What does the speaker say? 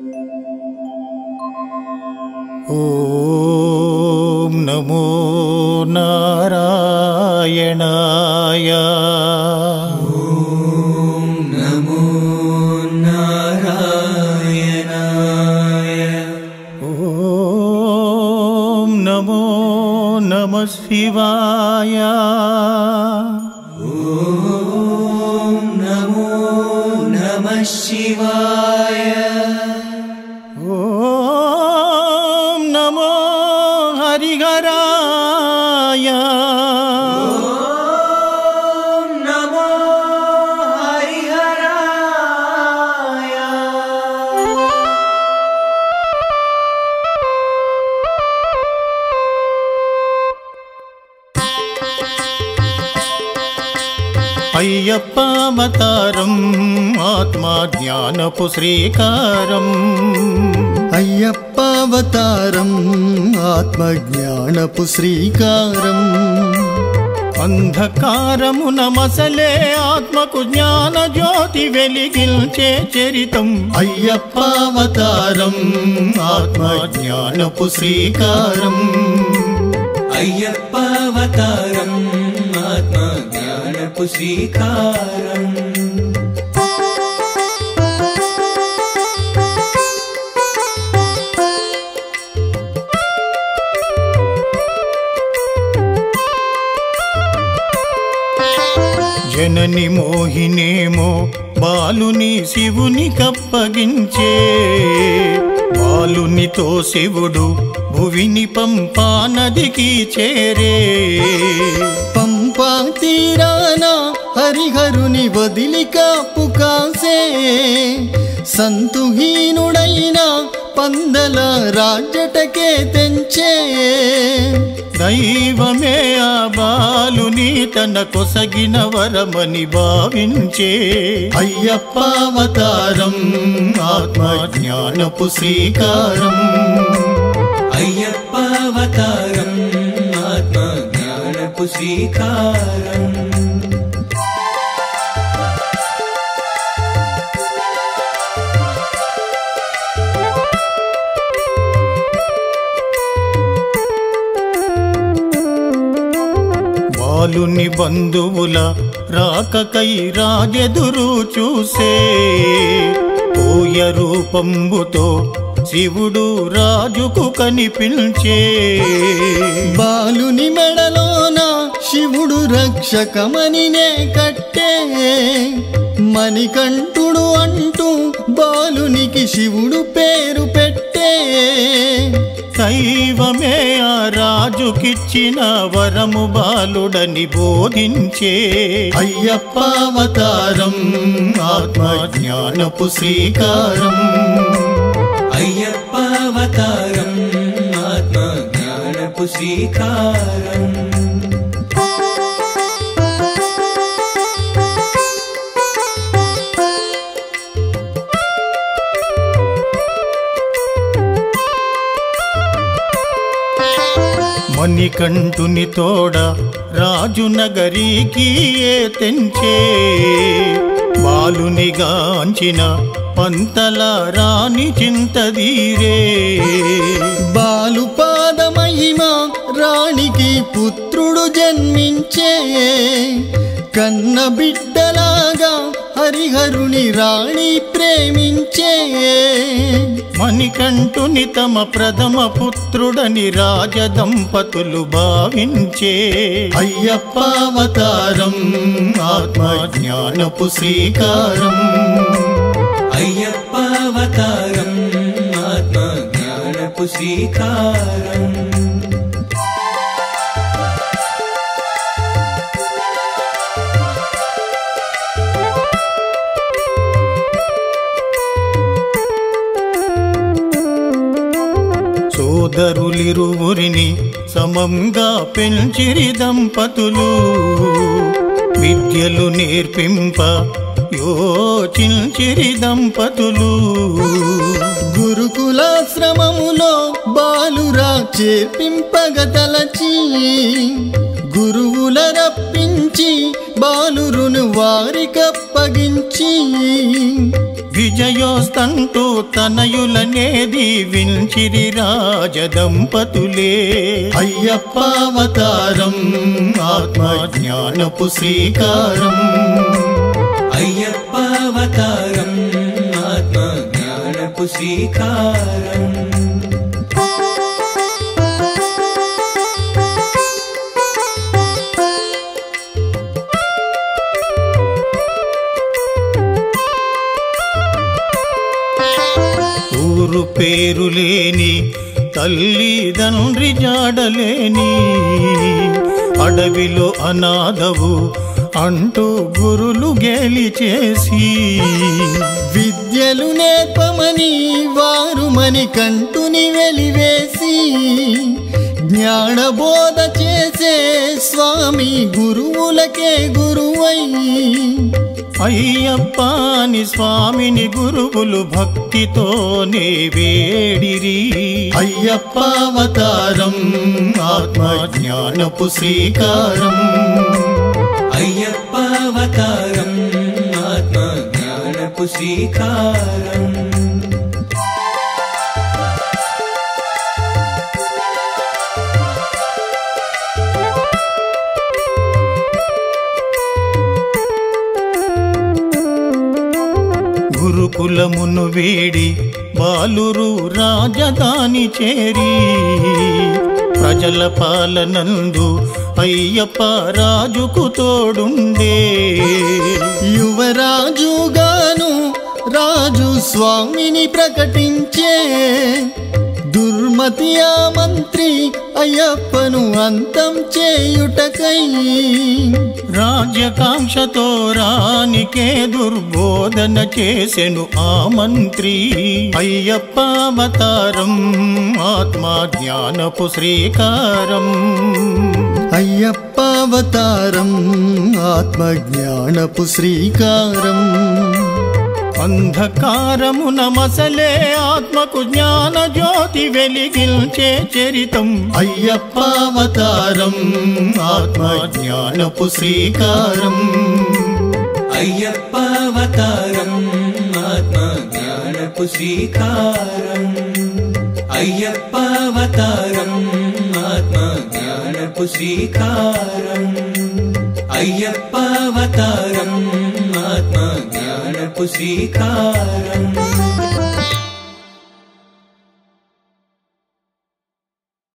ॐ नमो नारायणाय नमो नारायणाय ॐ नमो नमः शिवाय नमो नमः शिवाय ॐ नमो हरिहराय नमो हरिहराय అయ్యప్ప అవతారం ఆత్మా జ్ఞానపు శ్రీకారం అయ్యప్పవతారం ఆత్మజ్ఞానపు శ్రీకారం అంధకారమున మసలే ఆత్మకు జ్ఞాన జ్యోతి వెలిగించే చరితం అయ్యప్పవతారం ఆత్మజ్ఞానపు శ్రీకారం అయ్యప్పవతారం ఆత్మజ్ఞానపు శ్రీకారం జనని మోహినేమో బాలుని శివుని కప్పగించే బాలునితో శివుడు భువిని పంపా నదికి చేరే పంపా తీరాన హరిహరుని వదిలి కాపు కాసే సంతుహీనుడైన పందల రాజటకే తెంచే దైవమే ఆ బాలుని తన కొసగిన వరమని భావించే అయ్యప్పవతారం ఆత్మజ్ఞానపు శ్రీకారం అయ్యప్పవతారం ఆత్మజ్ఞానపు శ్రీకారం బాలుని బంధువుల రాకకై రాజెదురు చూసే పోయ రూపంబుతో శివుడు రాజుకు కనిపించే బాలుని మెడలోన శివుడు రక్షకమనినే కట్టే మణికంఠుడు అంటూ బాలునికి శివుడు పేరు పెట్టే దైవమే ఆ రాజుకిచ్చిన వరము బాలుడని బోధించే అయ్యప్పవతారం ఆత్మజ్ఞానపు శ్రీకారం అయ్యప్పవతారం ఆత్మజ్ఞానపు శ్రీకారం మణికంఠుని తోడ రాజు నగరికి ఏ తెంచే బాలునిగాంచిన పంతల రాణి చింతదీరే బాలు పాదమహిమ రాణికి పుత్రుడు జన్మించే కన్న బిడ్డలాగా హరిహరుని రాణి ప్రేమించే మణికంఠుని తమ ప్రథమ పుత్రుడని రాజదంపతులు భావించే అయ్యప్పవతారం ఆత్మజ్ఞానపు శ్రీకారం అయ్యప్పవతారం ఆత్మజ్ఞానపు శ్రీకారం సోదరులిరువురిని సమంగా పెంచిరి దంపతులు విద్యలు నేర్పింప యోచించిరి దంపతులు గురుకులాశ్రమములో బాలురా చేర్పింపగ తలచి గురువుల రప్పించి బాలురును వారికప్పగించి విజయోస్తంటూ తనయులనే దీవించిరి రాజదంపతులే అయ్యప్ప అవతారం ఆత్మ జ్ఞానపు శ్రీకారం అయ్యప్ప అవతారం ఆత్మ జ్ఞానపు శ్రీకారం ఊరు పేరు లేని తల్లిదండ్రి జాడలేని అడవిలో అనాథవు అంటూ గురులు గేలి చేసి విద్యలు నేర్పమని వారు మని కంటుని వెలివేసి జ్ఞానబోధ చేసే స్వామి గురువులకే గురువై అయ్యప్పని స్వామిని గురువులు భక్తితోనే వేడిరి అయ్యప్ప అవతారం ఆత్మ జ్ఞానపు శ్రీకారం అయ్యప్ప అవతారం ఆత్మ జ్ఞానపు శ్రీకారం గురుకులమును వేడి బాలురు రాజధాని చేరి ప్రజల పాలనందు అయ్యప్ప రాజుకు తోడుండే యువరాజుగాను రాజు స్వామిని ప్రకటించే దుర్మతి ఆ మంత్రి అయ్యప్పను అంతం చేయుటకై రాజ్యకాంక్షతో రానికే దుర్బోధన చేసెను ఆ మంత్రి అయ్యప్ప అవతారం ఆత్మ జ్ఞానపు శ్రీకారం అయ్యప్ప అవతారం ఆత్మ జ్ఞానపు శ్రీకారం అంధకారమున మసలే ఆత్మకు జ్ఞాన జ్యోతి వెలిగించే చరితం అయ్యప్ప అవతారం ఆత్మ జ్ఞానపు శ్రీకారం అయ్యప్ప అవతారం ఆత్మ జ్ఞానపు శ్రీకారం అయ్యప్ప అవతారం ఆత్మ జ్ఞానపు శ్రీకారం అయ్యప్ప అవతారం ఆత్మ జ్ఞానపు శ్రీకారం